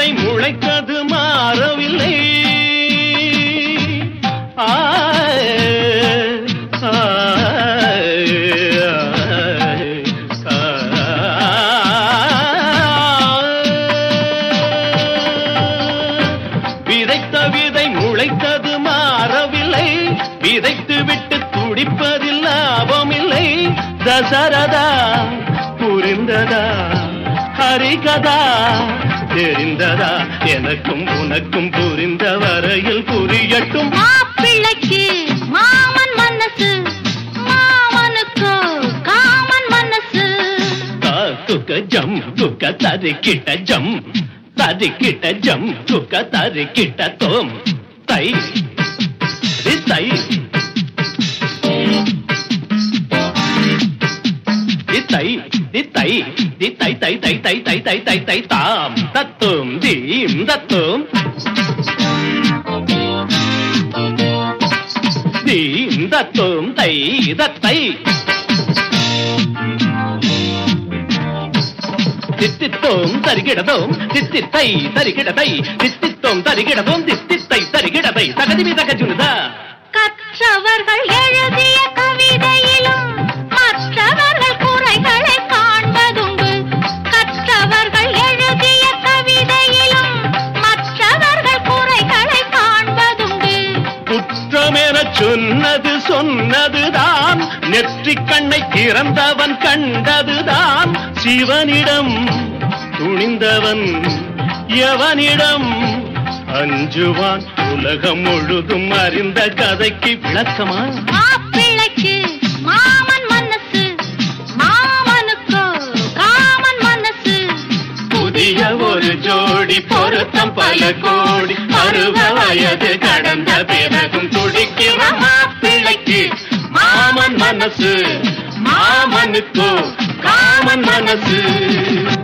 முளைத்தது மாறவில்லை ஆய், ஆய், ஆய். விதைத்த விதை முளைத்தது மாறவில்லை விதைத்து விட்டு துடிப்பதில் லாபமில்லை தசரதா புரிந்ததா ஹரிகதா தெரிந்ததா எனக்கும் உனக்கும் புரிந்த வரையில் புரியட்டும் மாப்பிள்ளைக்கு மாமன் மனசு மாமனுக்கு காமன் மனசு துக்க ஜம் துக்க தரிக்கிட்ட ஜம் தரிக்கிட்ட ஜம் துக்க தரிக்கிட்ட தோம் தை தி தை தி தை தி தை தி தை தை தை தை தை தை தை தை தாம் தத்தும் தீம் தத்தும் தீம் தத்தும் தை தத்தை தித்தித்தோம் தரிகிடதோம் தித்தித்தை தரிகிடதை தித்தித்தோம் தரிகிடதோம் தித்தித்தை தரிகிடதை தகதிமி தகஜுனுதா கற்றவர்கள் எழுதிய கவிதையிலும் மற்றவர்கள் குறைகளை காண்பதுண்டு கற்றவர்கள் எழுதிய கவிதையிலும் மற்றவர்கள் குறைகளை காண்பதுண்டு குற்றமென சொன்னது சொன்னதுதான் நெற்றிக் கண்ணை திறந்தவன் கண்டதுதான் சிவனிடம் துணிந்தவன் எவனிடம் அஞ்சுவான் உலகம் முழுதும் அறிந்த கதைக்கு விளக்கமா மாப்பிள்ளைக்கு மாமன் மனசு மாமனுக்கு காமன் மனசு புதிய ஒரு ஜோடி பொருத்தம் பல கோடி பருவ வயது கடந்த பிறகும் துடிக்கிற மாப்பிள்ளைக்கு மாமன் மனசு மாமனுக்கோ காமன் மனசு